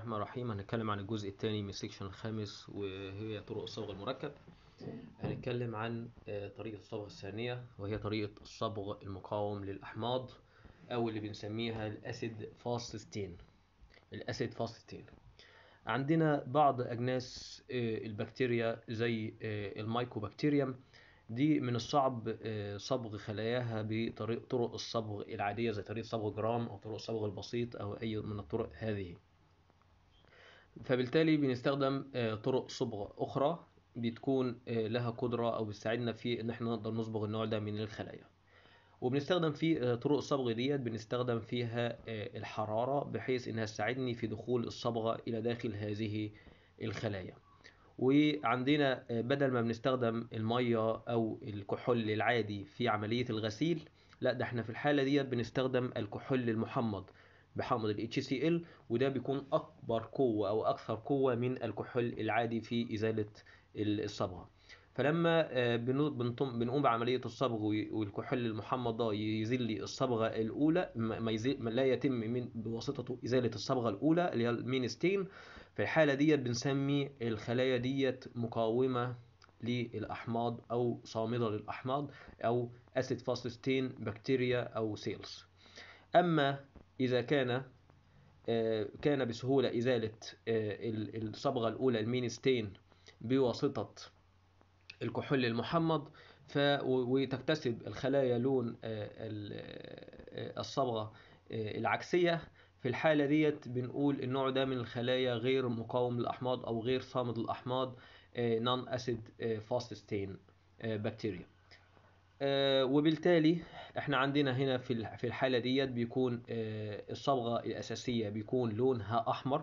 الرحمن الرحيم هنتكلم عن الجزء الثاني من السكشن الخامس وهي طرق الصبغ المركب هنتكلم عن آه، طريقة الصبغ الثانية وهي طريقة الصبغ المقاوم للأحماض أو اللي بنسميها الأسيد فاست ستين الأسيد فاست ستين عندنا بعض أجناس آه، البكتيريا زي آه، المايكوبكتيريوم دي من الصعب آه، صبغ خلاياها بطريق طرق الصبغ العادية زي طريقة صبغ جرام أو طرق الصبغ البسيط أو أي من الطرق هذه فبالتالي بنستخدم آه، طرق صبغ أخرى بتكون آه، لها قدرة أو بتساعدنا في إن احنا نقدر نصبغ النوع ده من الخلايا وبنستخدم في آه، طرق الصبغ ديت بنستخدم فيها آه، الحرارة بحيث إنها تساعدني في دخول الصبغة إلى داخل هذه الخلايا وعندنا آه، بدل ما بنستخدم المية أو الكحول العادي في عملية الغسيل لا ده احنا في الحالة ديت بنستخدم الكحول المحمض بحامض ال HCl وده بيكون أكبر قوة أو أكثر قوة من الكحول العادي في إزالة الصبغة فلما آه، بنو- بنطم- بنقوم بعملية الصبغ وي- والكحول المحمض ده يزيل لي الصبغة الأولى ما ما يزيل ما لا يتم من بواسطته إزالة الصبغة الأولى اللي هي المين ستين في الحالة ديت بنسمي الخلايا ديت مقاومة للأحماض أو صامدة للأحماض أو أسيد فاست ستين بكتيريا أو سيلز أما إذا كان آه، كان بسهولة إزالة آه، ال- الصبغة الأولى المين ستين بواسطة الكحول المحمض ف و- وتكتسب الخلايا لون آه، ال- آه، الصبغة آه، العكسية في الحالة ديت بنقول النوع ده من الخلايا غير مقاوم للأحماض أو غير صامد للأحماض نون أسيد فاست ستين بكتيريا آه، وبالتالي احنا عندنا هنا في الح- في الحالة ديت بيكون آه، الصبغة الأساسية بيكون لونها أحمر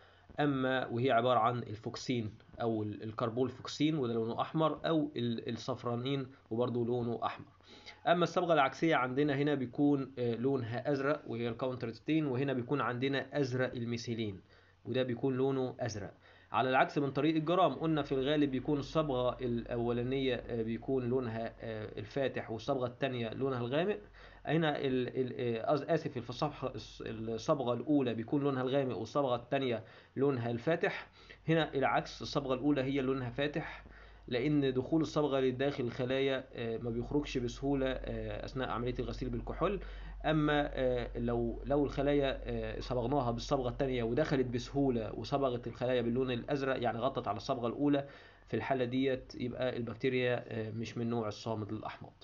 أما وهي عبارة عن الفوكسين أو ال- الكربول فوكسين وده لونه أحمر أو ال- الصفرانين وبرضه لونه أحمر أما الصبغة العكسية عندنا هنا بيكون آه، لونها أزرق وهي الكاونترستين وهنا بيكون عندنا أزرق الميثيلين وده بيكون لونه أزرق على العكس من طريق الجرام قلنا في الغالب بيكون الصبغة الأولانية آه، بيكون لونها آه، الفاتح والصبغة الثانية لونها الغامق هنا ال ال آه، آس- آسف في الصفحة الصبغة الأولى بيكون لونها الغامق والصبغة الثانية لونها الفاتح هنا العكس الصبغة الأولى هي لونها فاتح لأن دخول الصبغة لداخل الخلايا آه، ما بيخرجش بسهولة آه، أثناء عملية الغسيل بالكحول أما آه، لو لو الخلايا آه، صبغناها بالصبغة الثانية ودخلت بسهولة وصبغت الخلايا باللون الأزرق يعني غطت على الصبغة الأولى في الحالة ديت يبقى البكتيريا آه، مش من نوع الصامد للأحماض.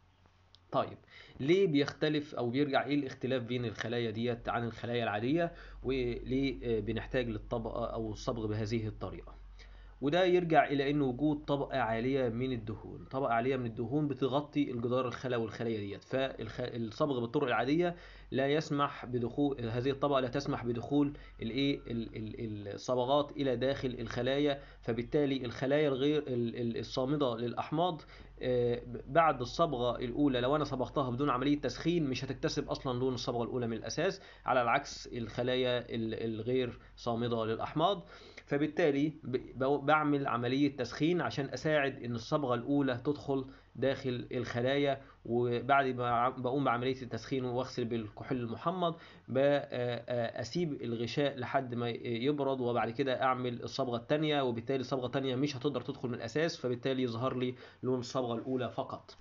طيب ليه بيختلف او بيرجع ايه الاختلاف بين الخلايا ديت عن الخلايا العاديه وليه آه، بنحتاج للطبقه او الصبغ بهذه الطريقه وده يرجع الى ان وجود طبقه عاليه من الدهون طبقه عاليه من الدهون بتغطي الجدار الخلوي والخليه ديت فالصبغ بالطرق العاديه لا يسمح بدخول هذه الطبقه لا تسمح بدخول الايه ال- ال- الصبغات الى داخل الخلايا فبالتالي الخلايا الغير ال- ال- الصامده للاحماض آه، بعد الصبغه الاولى لو انا صبغتها بدون عمليه تسخين مش هتكتسب اصلا لون الصبغه الاولى من الاساس على العكس الخلايا ال- الغير صامده للاحماض فبالتالي ب- ب- بعمل عملية تسخين عشان أساعد إن الصبغة الأولى تدخل داخل الخلايا وبعد ما ع- بقوم بعملية التسخين وأغسل بالكحول المحمض ب- آه، آه، أسيب الغشاء لحد ما يبرد وبعد كده أعمل الصبغة التانية وبالتالي الصبغة التانية مش هتقدر تدخل من الأساس فبالتالي يظهر لي لون الصبغة الأولى فقط.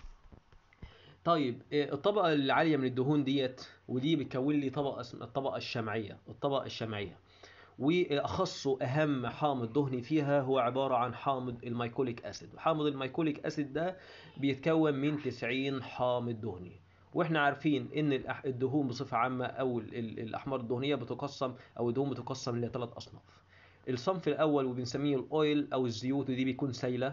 طيب آه، الطبقة العالية من الدهون ديت ودي بتكون لي طبقة اسمها الطبقة الشمعية الطبقة الشمعية واخص واهم حامض دهني فيها هو عباره عن حامض الميكوليك اسيد حامض الميكوليك اسيد ده بيتكون من 90 حامض دهني واحنا عارفين ان الأح- الدهون بصفه عامه او ال- ال- الاحماض الدهنيه بتقسم او الدهون بتقسم لثلاث اصناف الصنف الاول وبنسميه الاويل او الزيوت ودي بيكون سايله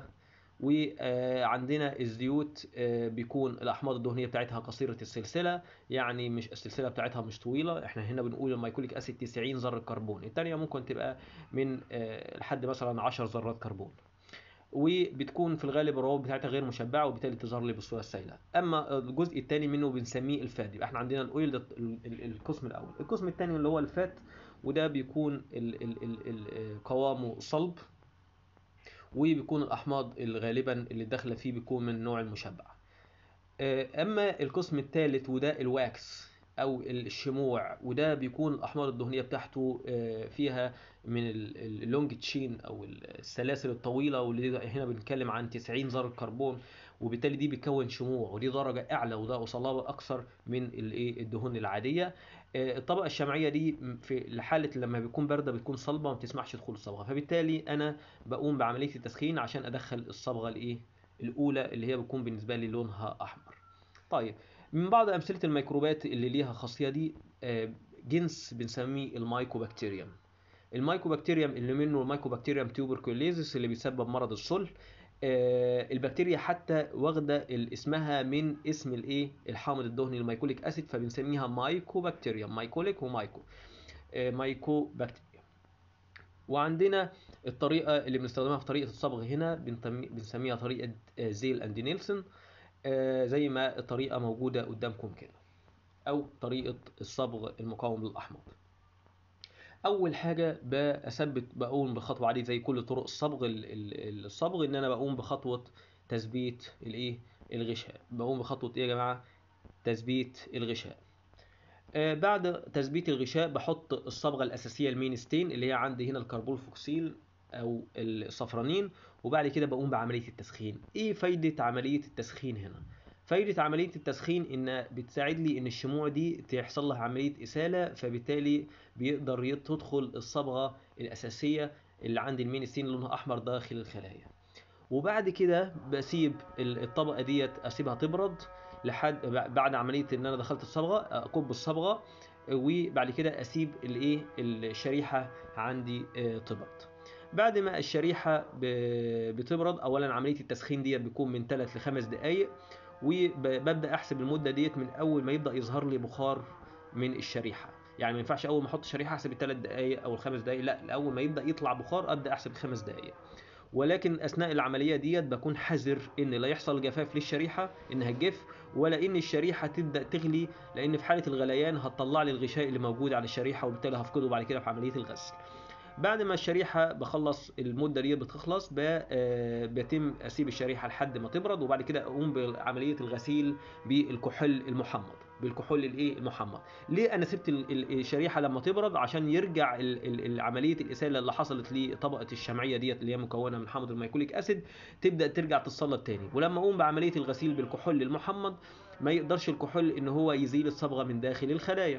وعندنا الزيوت آه، بيكون الاحماض الدهنيه بتاعتها قصيره السلسله يعني مش السلسله بتاعتها مش طويله احنا هنا بنقول الميكوليك اسيد 90 ذره كربون الثانيه ممكن تبقى من آه، لحد مثلا 10 ذرات كربون وبتكون في الغالب الروابط بتاعتها غير مشبعه وبالتالي تظهر لي بالصوره السائله اما الجزء الثاني منه بنسميه الفات يبقى احنا عندنا الاويل ده ال- ال- القسم الاول القسم الثاني اللي هو الفات وده بيكون ال- ال- ال- ال- قوامه صلب وبيكون الاحماض غالبا اللي داخله فيه بيكون من النوع المشبع آه، اما القسم الثالث وده الواكس او الشموع وده بيكون الاحماض الدهنيه بتاعته آه، فيها من اللونج تشين او السلاسل الطويله واللي هنا بنتكلم عن 90 ذره كربون وبالتالي دي بتكون شموع ودي درجه اعلى وده صلابه اكثر من الايه الدهون العاديه آه، الطبقه الشمعيه دي في حاله لما بيكون بارده بتكون صلبه ما بتسمحش دخول الصبغه فبالتالي انا بقوم بعمليه التسخين عشان ادخل الصبغه الايه الاولى اللي هي بتكون بالنسبه لي لونها احمر طيب من بعض امثله الميكروبات اللي ليها خاصيه دي آه، جنس بنسميه المايكوبكتيريوم المايكوبكتيريوم اللي منه المايكوبكتيريوم تيوبركلوزيس اللي بيسبب مرض الصلب آه، البكتيريا حتى واخده اسمها من اسم الايه الحامض الدهني الميكوليك اسيد فبنسميها مايكوبكتيريوم مايكوليك ومايكو آه، مايكوبكتيريا وعندنا الطريقه اللي بنستخدمها في طريقه الصبغ هنا بنسميها طريقه زيل اند نيلسون آه، زي ما الطريقة موجودة قدامكم كده أو طريقة الصبغ المقاوم للأحماض أول حاجة بثبت بقوم بخطوة عادية زي كل طرق الصبغ الصبغ إن أنا بقوم بخطوة تثبيت الإيه الغشاء بقوم بخطوة إيه يا جماعة تثبيت الغشاء آه بعد تثبيت الغشاء بحط الصبغة الأساسية المين ستين اللي هي عندي هنا الكربون فوكسيل او الصفرانين وبعد كده بقوم بعمليه التسخين ايه فايده عمليه التسخين هنا فايدة عملية التسخين إن بتساعد لي إن الشموع دي تحصل لها عملية إسالة فبالتالي بيقدر تدخل الصبغة الأساسية اللي عند المين ستين لونها أحمر داخل الخلايا وبعد كده بسيب الطبقة ديت أسيبها تبرد لحد بعد عملية إن أنا دخلت الصبغة أكب الصبغة وبعد كده أسيب الإيه الشريحة عندي آه، تبرد بعد ما الشريحة بتبرد اولا عملية التسخين ديت بيكون من 3 ل 5 دقايق وببدا احسب المدة ديت من اول ما يبدا يظهر لي بخار من الشريحة يعني ما ينفعش اول ما احط الشريحة احسب الثلاث دقايق او الخمس دقايق لا اول ما يبدا يطلع بخار ابدا احسب الخمس دقايق ولكن اثناء العمليه ديت بكون حذر ان لا يحصل جفاف للشريحه انها تجف ولا ان الشريحه تبدا تغلي لان في حاله الغليان هتطلع لي الغشاء اللي موجود على الشريحه وبالتالي هفقده بعد كده في عمليه الغسل بعد ما الشريحه بخلص المده دي بتخلص آه، بيتم اسيب الشريحه لحد ما تبرد وبعد كده اقوم بعمليه الغسيل بالكحول المحمض بالكحول الايه المحمض ليه انا سبت الشريحه لما تبرد عشان يرجع عمليه الاساله اللي حصلت لطبقه الشمعيه ديت اللي هي مكونه من حامض الميكوليك اسيد تبدا ترجع تصلب تاني ولما اقوم بعمليه الغسيل بالكحول المحمض ما يقدرش الكحول ان هو يزيل الصبغه من داخل الخلايا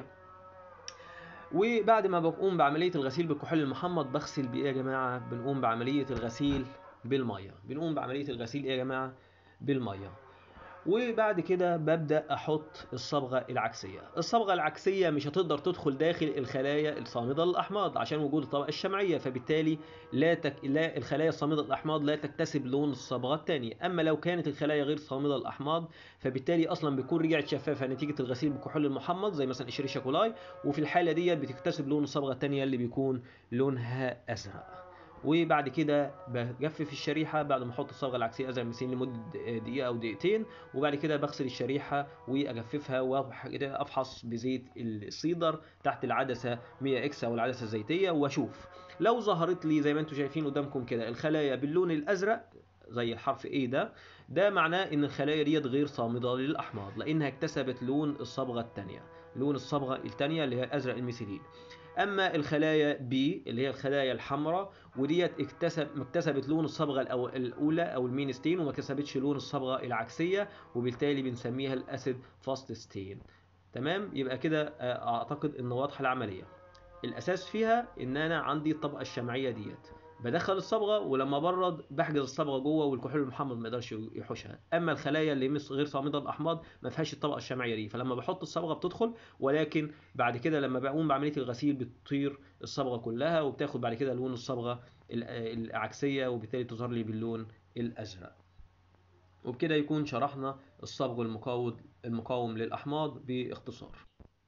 وبعد ما بقوم بعمليه الغسيل بالكحول المحمض بغسل بايه يا جماعه بنقوم بعمليه الغسيل بالميه بنقوم بعمليه الغسيل ايه يا جماعه بالميه وبعد كده ببدأ أحط الصبغة العكسية الصبغة العكسية مش هتقدر تدخل داخل الخلايا الصامدة للأحماض عشان وجود الطبقة الشمعية فبالتالي لا, تك... لا الخلايا الصامدة للأحماض لا تكتسب لون الصبغة الثانية أما لو كانت الخلايا غير صامدة للأحماض فبالتالي أصلا بيكون رجعت شفافة نتيجة الغسيل بالكحول المحمض زي مثلا إشريشيا كولاي وفي الحالة دي بتكتسب لون الصبغة الثانية اللي بيكون لونها أزرق وبعد كده بجفف الشريحة بعد ما احط الصبغة العكسية ازرق مثلا لمدة دقيقة او دقيقتين وبعد كده بغسل الشريحة واجففها وافحص بزيت السيدر تحت العدسة 100 اكس او العدسة الزيتية واشوف لو ظهرت لي زي ما انتم شايفين قدامكم كده الخلايا باللون الازرق زي الحرف A ده ده معناه ان الخلايا ديت غير صامدة للاحماض لانها اكتسبت لون الصبغة الثانية لون الصبغة الثانية اللي هي ازرق الميثيلين اما الخلايا B اللي هي الخلايا الحمراء وديت اكتسب اكتسبت لون الصبغه الاولى او المينستين وما كسبتش لون الصبغه العكسيه وبالتالي بنسميها الاسيد فاست ستين تمام يبقى كده آه، اعتقد ان واضحه العمليه الاساس فيها ان انا عندي الطبقه الشمعيه ديت بدخل الصبغه ولما برد بحجز الصبغه جوه والكحول المحمض ما يقدرش يحوشها اما الخلايا اللي غير صامده الاحماض ما فيهاش الطبقه الشمعيه دي فلما بحط الصبغه بتدخل ولكن بعد كده لما بقوم بعمليه الغسيل بتطير الصبغه كلها وبتاخد بعد كده لون الصبغه العكسيه وبالتالي تظهر لي باللون الازرق وبكده يكون شرحنا الصبغ المقاوم المقاوم للاحماض باختصار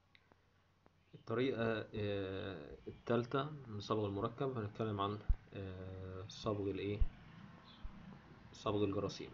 الطريقة آه، الثالثة من الصبغ المركب هنتكلم عن آه، صبغ الايه صبغ الجراثيم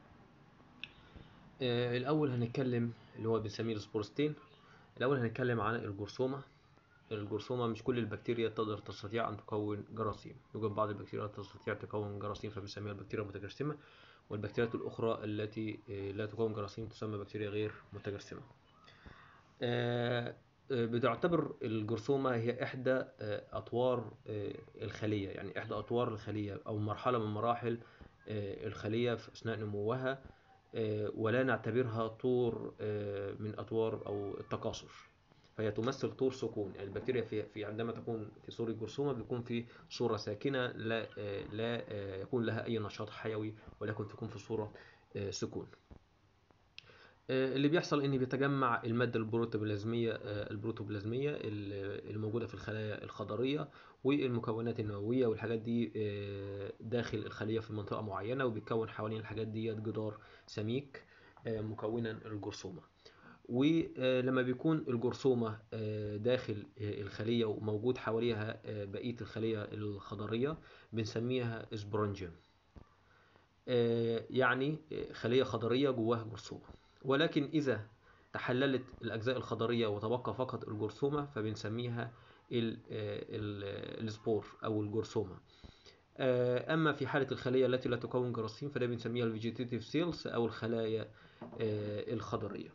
آه، الاول هنتكلم اللي هو بنسميه السبورستين الاول هنتكلم عن الجرثومه الجرثومه مش كل البكتيريا تقدر تستطيع ان تكون جراثيم يوجد بعض البكتيريا تستطيع تكون جراثيم فبنسميها البكتيريا المتجرثمه والبكتيريا الاخرى التي لا تكون جراثيم تسمى بكتيريا غير متجرثمه آه، آه، بتعتبر الجرثومة هي إحدى آه، أطوار آه، الخلية يعني إحدى أطوار الخلية أو مرحلة من مراحل آه، الخلية في أثناء نموها آه، ولا نعتبرها طور آه، من أطوار أو التكاثر فهي تمثل طور سكون يعني البكتيريا في, في عندما تكون في صورة جرثومة بيكون في صورة ساكنة لا آه، لا آه، يكون لها أي نشاط حيوي ولكن تكون في صورة آه، سكون آه، اللي بيحصل ان بيتجمع الماده البروتوبلازميه آه، البروتوبلازميه ال- الموجوده في الخلايا الخضريه والمكونات النوويه والحاجات دي آه، داخل الخليه في منطقه معينه وبيتكون حوالين الحاجات دي جدار سميك آه، مكونا الجرثومه ولما بيكون الجرثومه آه، داخل آه، الخليه وموجود حواليها آه، بقيه الخليه الخضريه بنسميها اسبرونجيوم آه، يعني آه، خلية خضرية جواها جرثومة ولكن إذا تحللت الأجزاء الخضرية وتبقى فقط الجرثومة فبنسميها ال- آه، ال- السبور أو الجرثومة آه، أما في حالة الخلية التي لا تكون جراثيم فده بنسميها الفيجيتيف سيلز أو الخلايا آه، الخضرية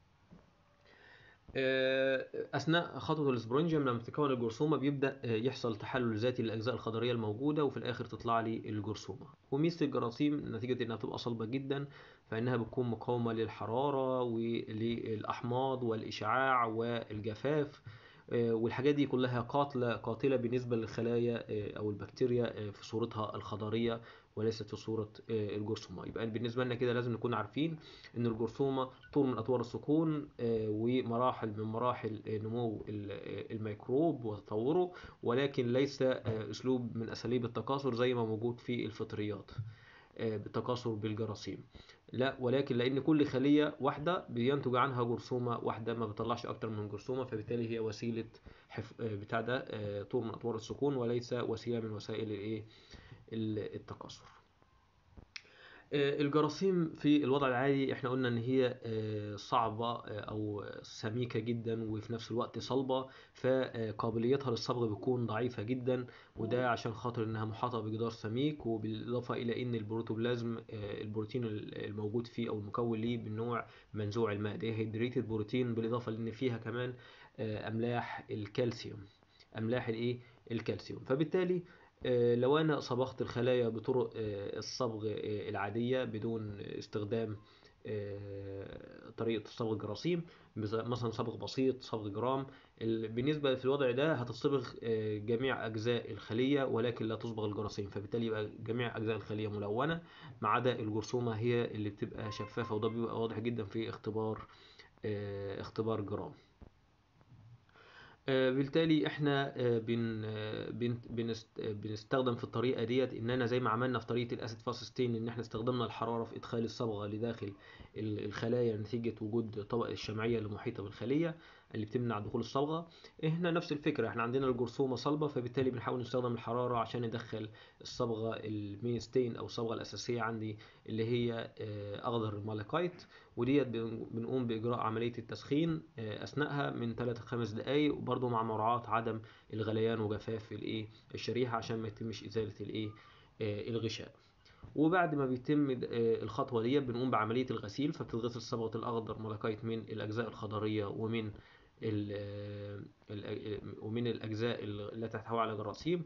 آه، اثناء خطوه الاسبرونجيوم لما تتكون الجرثومه بيبدا آه، يحصل تحلل ذاتي للاجزاء الخضريه الموجوده وفي الاخر تطلع لي الجرثومه وميزه الجراثيم نتيجه انها بتبقى صلبه جدا فانها بتكون مقاومه للحراره وللاحماض والاشعاع والجفاف آه، والحاجات دي كلها قاتله قاتله بالنسبه للخلايا آه، او البكتيريا آه، في صورتها الخضريه وليست في صوره آه، الجرثومه يبقى بالنسبه لنا كده لازم نكون عارفين ان الجرثومه طور من اطوار السكون آه، ومراحل من مراحل آه، نمو ال- آه، الميكروب وتطوره ولكن ليس آه، اسلوب من اساليب التكاثر زي ما موجود في الفطريات آه، بالتكاثر بالجراثيم لا ولكن لان كل خليه واحده بينتج عنها جرثومه واحده ما بتطلعش اكتر من جرثومه فبالتالي هي وسيله حف... آه، بتاع ده آه، طور من اطوار السكون وليس وسيله من وسائل الايه ال- التكاثر آه، الجراثيم في الوضع العادي احنا قلنا ان هي آه، صعبة آه، او سميكة جدا وفي نفس الوقت صلبة فقابليتها للصبغ بتكون ضعيفة جدا وده عشان خاطر انها محاطة بجدار سميك وبالاضافة الى ان البروتوبلازم آه، البروتين الموجود فيه او المكون ليه من نوع منزوع الماء ده هيدريتد بروتين بالاضافة لان فيها كمان آه، املاح الكالسيوم املاح الايه الكالسيوم فبالتالي آه، لو انا صبغت الخلايا بطرق آه، الصبغ آه، العاديه بدون استخدام آه، طريقه الصبغ الجراثيم بز- مثلا صبغ بسيط صبغ جرام ال- بالنسبه في الوضع ده هتصبغ آه، جميع اجزاء الخليه ولكن لا تصبغ الجراثيم فبالتالي يبقى جميع اجزاء الخليه ملونه ما عدا الجرثومه هي اللي بتبقى شفافه وده بيبقى واضح جدا في اختبار آه، اختبار جرام آه، بالتالي احنا آه، بن آه، بن بنست- آه، بنستخدم في الطريقه ديت اننا زي ما عملنا في طريقه الاسيد فاسستين ان احنا استخدمنا الحراره في ادخال الصبغه لداخل ال- الخلايا نتيجه وجود طبقه الشمعيه اللي محيطه بالخليه اللي بتمنع دخول الصبغه احنا نفس الفكره احنا عندنا الجرثومه صلبه فبالتالي بنحاول نستخدم الحراره عشان ندخل الصبغه المينستين او الصبغه الاساسيه عندي اللي هي آه، اخضر المالكايت وديت بن- بنقوم بإجراء عملية التسخين آه، أثناءها من 3 ل 5 دقايق وبرضه مع مراعاة عدم الغليان وجفاف الإيه الشريحة عشان ما يتمش إزالة الإيه آه، الغشاء وبعد ما بيتم د- آه، الخطوة دي بنقوم بعملية الغسيل فبتتغسل صبغة الأخضر ملكيت من الأجزاء الخضرية ومن ال- آه، ال- ومن الأجزاء ال- التي تحتوي على جراثيم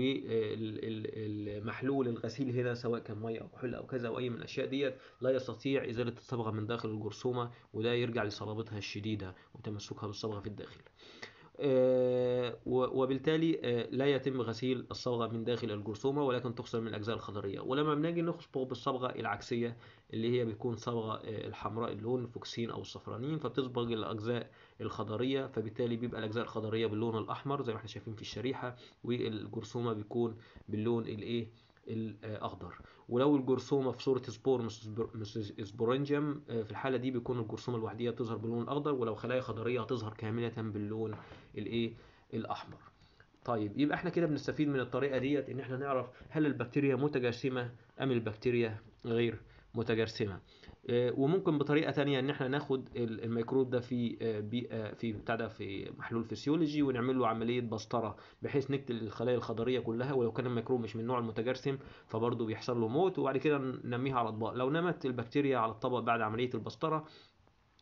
والمحلول الغسيل هنا سواء كان ميه او كحول او كذا او اي من الاشياء ديت لا يستطيع ازاله الصبغه من داخل الجرثومه وده يرجع لصلابتها الشديده وتمسكها بالصبغه في الداخل آه، و- وبالتالي آه، لا يتم غسيل الصبغة من داخل الجرثومة ولكن تغسل من الأجزاء الخضرية ولما بنيجي نصبغ بالصبغة العكسية اللي هي بتكون صبغة آه، الحمراء اللون الفوكسين أو الصفرانين فبتصبغ الأجزاء الخضرية فبالتالي بيبقى الأجزاء الخضرية باللون الأحمر زي ما احنا شايفين في الشريحة والجرثومة بيكون باللون الإيه الأخضر ولو الجرثومة في صورة سبور مش سبور- مش سبورنجيوم آه، في الحالة دي بيكون الجرثومة الوحيدية بتظهر باللون الأخضر ولو خلايا خضرية هتظهر كاملة باللون الايه الاحمر طيب يبقى احنا كده بنستفيد من الطريقه ديت ان احنا نعرف هل البكتيريا متجسمه ام البكتيريا غير متجسمه آه، وممكن بطريقه تانية ان احنا ناخد ال- الميكروب ده في آه، بيئه في بتاع ده في محلول فسيولوجي ونعمل له عمليه بسطره بحيث نقتل الخلايا الخضريه كلها ولو كان الميكروب مش من النوع المتجسم فبرضه بيحصل له موت وبعد كده ننميها على اطباق لو نمت البكتيريا على الطبق بعد عمليه البسطره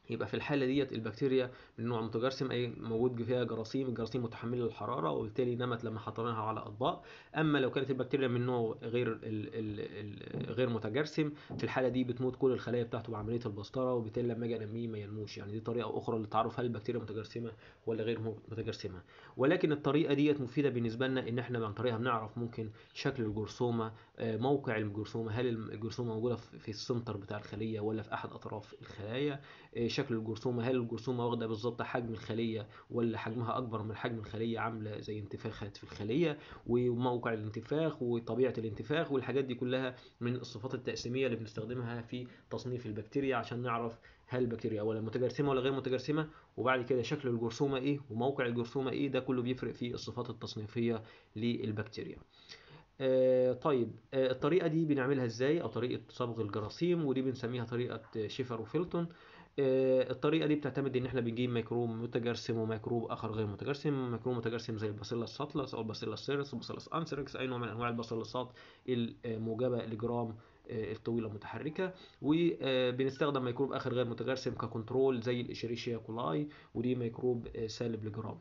يبقى في الحالة ديت البكتيريا من نوع متجرثم أي موجود فيها جراثيم الجراثيم متحملة للحرارة وبالتالي نمت لما حطيناها على أطباق أما لو كانت البكتيريا من نوع غير ال ال ال غير متجرثم في الحالة دي بتموت كل الخلايا بتاعته بعملية البسطرة وبالتالي لما أجي أنميه ما ينموش يعني دي طريقة أخرى للتعرف هل البكتيريا متجرثمة ولا غير متجرثمة ولكن الطريقة ديت مفيدة بالنسبة لنا إن إحنا عن طريقها بنعرف ممكن شكل الجرثومة موقع الجرثومة هل الجرثومة موجودة في السنتر بتاع الخلية ولا في أحد أطراف الخلايا شكل الجرثومة هل الجرثومة واخدة بالظبط حجم الخلية ولا حجمها أكبر من حجم الخلية عاملة زي انتفاخات في الخلية وموقع الانتفاخ وطبيعة الانتفاخ والحاجات دي كلها من الصفات التقسيمية اللي بنستخدمها في تصنيف البكتيريا عشان نعرف هل البكتيريا اولا متجرثمه ولا غير متجرثمه وبعد كده شكل الجرثومه ايه وموقع الجرثومه ايه ده كله بيفرق في الصفات التصنيفيه للبكتيريا آه طيب آه الطريقه دي بنعملها ازاي او طريقه صبغ الجراثيم ودي بنسميها طريقه شيفر وفيلتون آه الطريقه دي بتعتمد ان احنا بنجيب ميكروب متجرثم وميكروب اخر غير متجرثم ميكروب متجرثم زي الباسيلا ساتلس او الباسيلا سيرس الباسيلا انسركس اي نوع من انواع الباسيلسات الموجبه لجرام الطويله المتحركه وبنستخدم ميكروب اخر غير متجرثم ككنترول زي الاشيريشيا كولاي ودي ميكروب سالب لجرام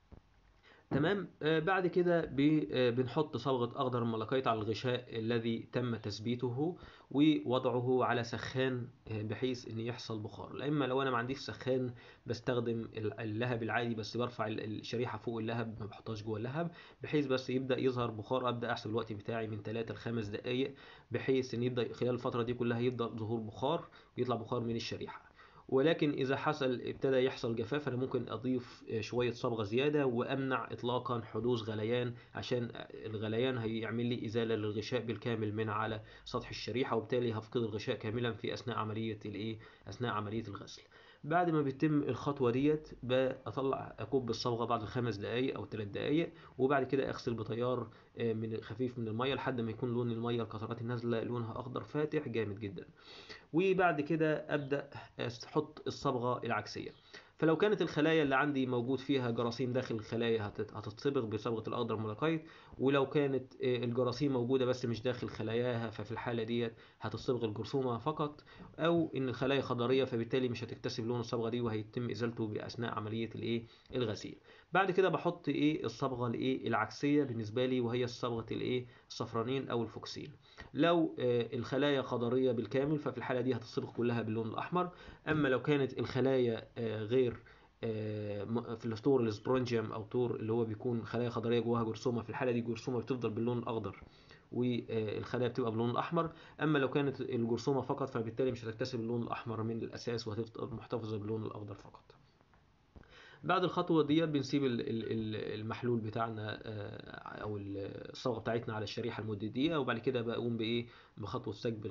تمام آه بعد كده بنحط صبغة أخضر الملكيت على الغشاء الذي تم تثبيته ووضعه على سخان بحيث ان يحصل بخار لا اما لو انا ما عنديش سخان بستخدم اللهب العادي بس برفع الشريحه فوق اللهب ما بحطهاش جوه اللهب بحيث بس يبدا يظهر بخار ابدا احسب الوقت بتاعي من 3 ل 5 دقائق بحيث ان يبدا خلال الفتره دي كلها يبدا ظهور بخار يطلع بخار من الشريحه ولكن اذا حصل ابتدى يحصل جفاف انا ممكن اضيف شويه صبغه زياده وامنع اطلاقا حدوث غليان عشان الغليان هيعمل لي ازاله للغشاء بالكامل من على سطح الشريحه وبالتالي هفقد الغشاء كاملا في اثناء عمليه الايه اثناء عمليه الغسل بعد ما بيتم الخطوة ديت بطلع أكب الصبغة بعد خمس دقايق أو ثلاث دقايق وبعد كده أغسل بتيار من خفيف من المية لحد ما يكون لون المية القطرات النازلة لونها أخضر فاتح جامد جدا وبعد كده أبدأ أحط الصبغة العكسية فلو كانت الخلايا اللي عندي موجود فيها جراثيم داخل الخلايا هتتصبغ بصبغه الاخضر ملقيت ولو كانت الجراثيم موجوده بس مش داخل خلاياها ففي الحاله ديت هتصبغ الجرثومه فقط او ان الخلايا خضريه فبالتالي مش هتكتسب لون الصبغه دي وهيتم ازالته باثناء عمليه الايه الغسيل بعد كده بحط ايه الصبغه الايه العكسيه بالنسبه لي وهي صبغه الايه الصفرانين او الفوكسين لو الخلايا خضريه بالكامل ففي الحاله دي هتصبغ كلها باللون الاحمر اما لو كانت الخلايا غير في الطور السبرونجيوم او طور اللي هو بيكون خلايا خضريه جواها جرثومه في الحاله دي الجرثومه بتفضل باللون الاخضر والخلايا بتبقى باللون الاحمر اما لو كانت الجرثومه فقط فبالتالي مش هتكتسب اللون الاحمر من الاساس وهتفضل محتفظه باللون الاخضر فقط بعد الخطوه دي بنسيب المحلول بتاعنا او الصبغه بتاعتنا على الشريحه لمده دقيقه وبعد كده بقوم بايه بخطوه سكب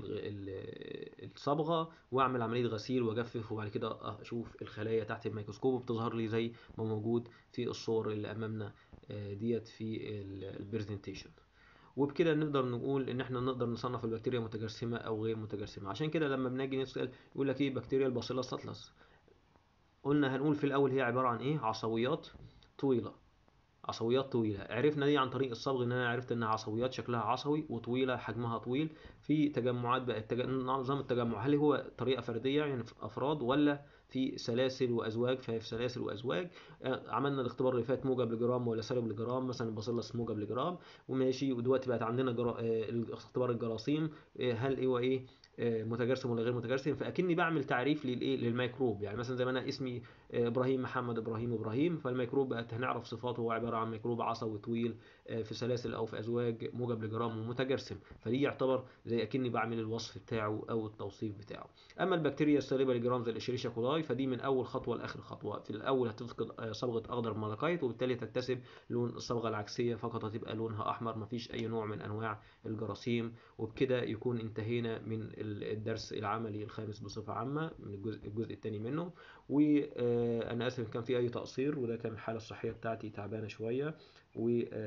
الصبغه واعمل عمليه غسيل واجفف وبعد كده اشوف الخلايا تحت الميكروسكوب وبتظهر لي زي ما موجود في الصور اللي امامنا ديت في البرزنتيشن وبكده نقدر نقول ان احنا نقدر نصنف البكتيريا متجرثمه او غير متجرثمه عشان كده لما بنيجي نسال يقول لك ايه بكتيريا الباسيلا ساتلس قلنا هنقول في الاول هي عباره عن ايه عصويات طويله عصويات طويله عرفنا دي عن طريق الصبغ ان انا عرفت انها عصويات شكلها عصوي وطويله حجمها طويل في تجمعات بقى التج... نظام التجمع هل هو طريقه فرديه يعني في افراد ولا في سلاسل وازواج فهي في سلاسل وازواج عملنا الاختبار اللي فات موجب لجرام ولا سالب لجرام مثلا الباسيلس موجب لجرام وماشي ودلوقتي بقت عندنا جرا... اختبار الجراثيم هل هو ايه متجرثم ولا غير متجرثم فاكني بعمل تعريف للايه للميكروب يعني مثلا زي ما انا اسمي ابراهيم محمد ابراهيم ابراهيم فالميكروب بقت هنعرف صفاته هو عباره عن ميكروب عصوي طويل في سلاسل او في ازواج موجب لجرام ومتجرثم فدي يعتبر زي اكني بعمل الوصف بتاعه او التوصيف بتاعه اما البكتيريا السالبه لجرام زي الاشيريشيا كولاي فدي من اول خطوه لاخر خطوه في الاول هتفقد صبغه اخضر ملكيت وبالتالي تكتسب لون الصبغه العكسيه فقط هتبقى لونها احمر مفيش اي نوع من انواع الجراثيم وبكده يكون انتهينا من الدرس العملي الخامس بصفه عامه من الجزء الجزء الثاني منه وانا اسف ان كان في اي تقصير وده كان الحاله الصحيه بتاعتي تعبانه شويه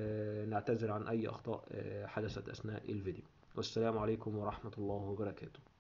ونعتذر عن اي اخطاء حدثت اثناء الفيديو والسلام عليكم ورحمه الله وبركاته